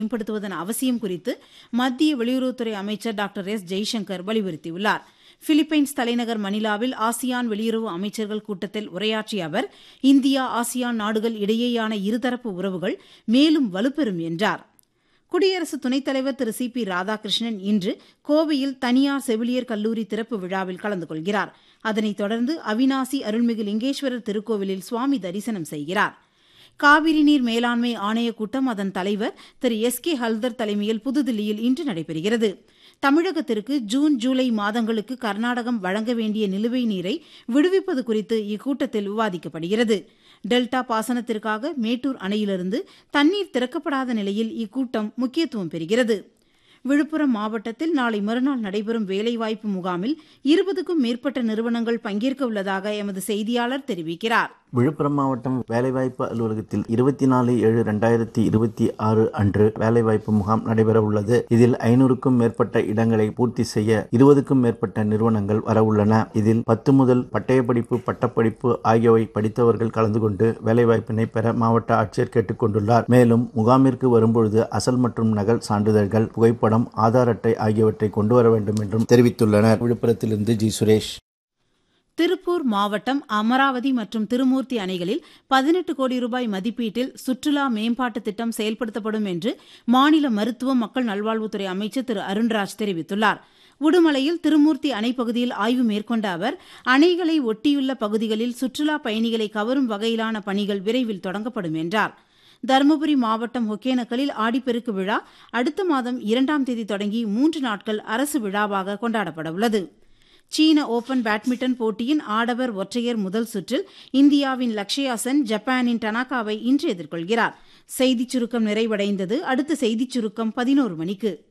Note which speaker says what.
Speaker 1: மேம்படுத்துவதன் அவசியம் குறித்து மத்திய வெளியுறவுத்துறை அமைச்சர் டாக்டர் எஸ் ஜெய்சங்கர் வலியுறுத்தியுள்ளார் பிலிப்பைன்ஸ் தலைநகர் மணிலாவில் ஆசியான் வெளியுறவு அமைச்சர்கள் கூட்டத்தில் உரையாற்றிய அவர் இந்தியா ஆசியான் நாடுகள் இடையேயான இருதரப்பு உறவுகள் மேலும் வலுப்பெறும் என்றார் குடியரசு துணைத் தலைவர் திரு சி பி ராதாகிருஷ்ணன் இன்று கோவையில் தனியார் செவிலியர் கல்லூரி திறப்பு விழாவில் கலந்து கொள்கிறார் அதனைத் தொடர்ந்து அவினாசி அருள்மிகு லிங்கேஸ்வரர் திருக்கோவிலில் சுவாமி தரிசனம் செய்கிறார் காவிரி நீர் மேலாண்மை ஆணையக் கூட்டம் அதன் தலைவர் திரு எஸ் கே ஹல்தர் தலைமையில் புதுதில்லியில் இன்று நடைபெறுகிறது தமிழகத்திற்கு ஜூன் ஜூலை மாதங்களுக்கு கர்நாடகம் வழங்க வேண்டிய நிலுவை நீரை விடுவிப்பது குறித்து இக்கூட்டத்தில் விவாதிக்கப்படுகிறது டெல்டா பாசனத்திற்காக மேட்டூர் அணையிலிருந்து தண்ணீர் திறக்கப்படாத நிலையில் இக்கூட்டம் முக்கியத்துவம் பெறுகிறது விழுப்புரம் மாவட்டத்தில் நாளை மறுநாள் நடைபெறும் வேலைவாய்ப்பு முகாமில் இருபதுக்கும் மேற்பட்ட நிறுவனங்கள் பங்கேற்க உள்ளதாக எமது செய்தியாளர் தெரிவிக்கிறார்
Speaker 2: விழுப்புரம் மாவட்டம் வேலைவாய்ப்பு அலுவலகத்தில் இருபத்தி நாலு ஏழு ரெண்டாயிரத்தி இருபத்தி ஆறு அன்று வேலைவாய்ப்பு முகாம் நடைபெற உள்ளது இதில் ஐநூறுக்கும் மேற்பட்ட இடங்களை பூர்த்தி செய்ய இருபதுக்கும் மேற்பட்ட நிறுவனங்கள் வரவுள்ளன இதில் பத்து முதல் பட்டயப்படிப்பு பட்டப்படிப்பு ஆகியவை படித்தவர்கள் கலந்து கொண்டு வேலைவாய்ப்பினை பெற மாவட்ட ஆட்சியர் கேட்டுக் கொண்டுள்ளார் மேலும் முகாமிற்கு வரும்பொழுது அசல் மற்றும் நகல் சான்றிதழ்கள் புகைப்படம் ஆதார் அட்டை ஆகியவற்றை கொண்டு வர வேண்டும் என்றும் தெரிவித்துள்ளனர் விழுப்புரத்திலிருந்து ஜி சுரேஷ்
Speaker 1: திருப்பூர் மாவட்டம் அமராவதி மற்றும் திருமூர்த்தி அணைகளில் பதினெட்டு கோடி ரூபாய் மதிப்பீட்டில் சுற்றுலா மேம்பாட்டு திட்டம் செயல்படுத்தப்படும் என்று மாநில மருத்துவ மக்கள் நல்வாழ்வுத்துறை அமைச்சர் திரு அருண்ராஜ் தெரிவித்துள்ளார் உடுமலையில் திருமூர்த்தி அணை பகுதியில் ஆய்வு மேற்கொண்ட அவர் அணைகளை ஒட்டியுள்ள பகுதிகளில் சுற்றுலா பயணிகளை கவரும் வகையிலான பணிகள் விரைவில் தொடங்கப்படும் என்றார் தருமபுரி மாவட்டம் ஒகேனக்கலில் ஆடிப்பெருக்கு விழா அடுத்த மாதம் இரண்டாம் தேதி தொடங்கி மூன்று நாட்கள் அரசு விழாவாக கொண்டாடப்பட உள்ளது சீன ஓபன் பேட்மிண்டன் போட்டியின் ஆடவர் ஒற்றையர் முதல் சுற்றில் இந்தியாவின் லக்ஷயா சென் ஜப்பானின் டனாகாவை இன்று எதிர்கொள்கிறார் செய்திச் சுருக்கம் நிறைவடைந்தது அடுத்த செய்திச் சுருக்கம் பதினோரு மணிக்கு